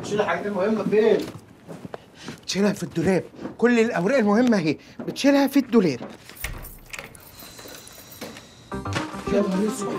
بتشيل الحاجات المهمه فين؟ بتشيلها في الدولاب كل الاوراق المهمه اهي بتشيلها في الدولاب يا نهار اسود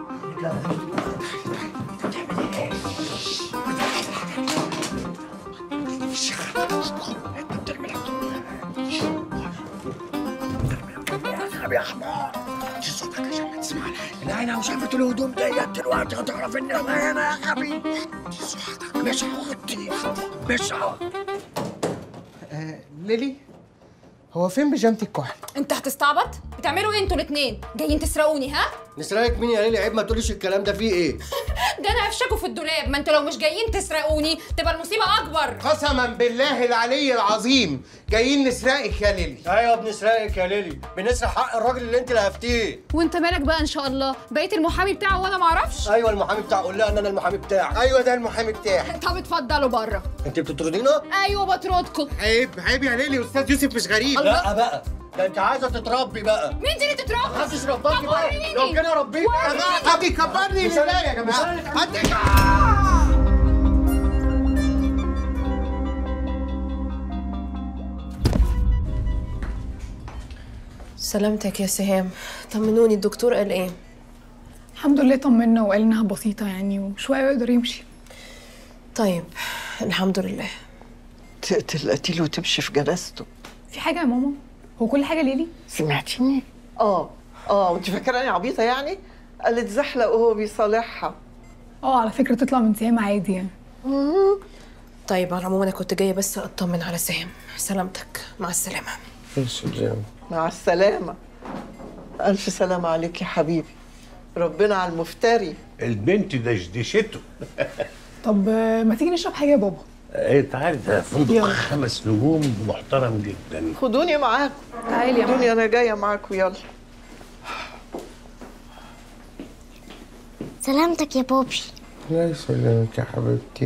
يا حمار صوتك عشان ما تسمعنا لا انا وشافت الهدوم ديت دلوقتي هتعرف ان انا هنا يا غبي صوتك مش هوطي مش هوطي آه ليلي هو فين بيجامه الكحل انت هتستعبط بتعملوا ايه انتوا الاتنين جايين تسرقوني ها نسرقك مين يا ليلي عيب ما تقوليش الكلام ده فيه ايه؟ ده انا هفشكوا في الدولاب ما انتوا لو مش جايين تسرقوني تبقى المصيبه اكبر قسما بالله العلي العظيم جايين نسرقك يا ليلي ايوه بنسرقك يا ليلي بنسرق حق الراجل اللي انت لهفتيه وانت مالك بقى ان شاء الله بقيت المحامي بتاعه وانا معرفش ايوه المحامي بتاع قول لها ان انا المحامي بتاعك ايوه ده المحامي بتاعي طب اتفضلوا بره انت بتطردينا؟ ايوه بطردكم عيب عيب يا ليلي استاذ يوسف مش غريب لا بقى ده انت عايزه تتربي بقى مين دي اللي تتربى محدش رباكي طب بقى وريني. لو كده ربيك يا جماعه حد يكبرني مش أنا- لله يا مش جماعه أنا- حد سلامتك يا سهام طمنوني الدكتور قال ايه الحمد لله طمنا وقال انها بسيطه يعني وشويه يقدر يمشي طيب الحمد لله تقتل القتيل وتمشي في جنازته في حاجه يا ماما هو كل حاجه ليلي سمعتيني؟ اه اه وانت فاكراني عبيطه يعني؟ قالت زحلق وهو بيصالحها اه على فكره تطلع من سهام عادي يعني طيب على العموم انا كنت جايه بس اطمن على سهام سلامتك مع السلامه مع السلامه الف سلامه عليك يا حبيبي ربنا على المفتري البنت دشدشته طب آه، ما تيجي نشرب حاجه يا بابا ايه تعالي ده فندق يلا. خمس نجوم محترم جدا خدوني معاكم تعالي يا ماما خدوني انا جايه معاكم يلا سلامتك يا بوبي الله يسلمك يا حبيبتي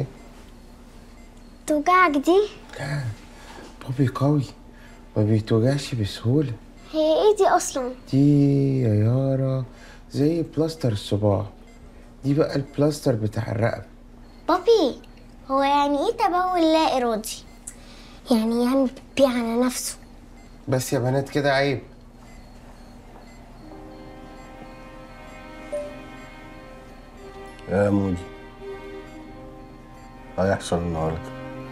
توجعك دي بابي قوي ما بيتوجعش بسهوله هي ايه دي اصلا دي يا يارا زي بلاستر الصباع دي بقى البلاستر بتاع الرقبه بابي هو يعني ايه تبول لا ارادي يعني يعمل بيه على نفسه بس يا بنات كده عيب يا مودي هيحصل النهارده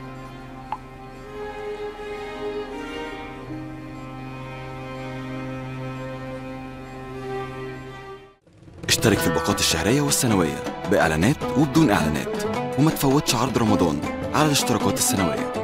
اشترك في الباقات الشهرية والسنوية بإعلانات وبدون إعلانات وما تفوتش عرض رمضان على الاشتراكات السنوية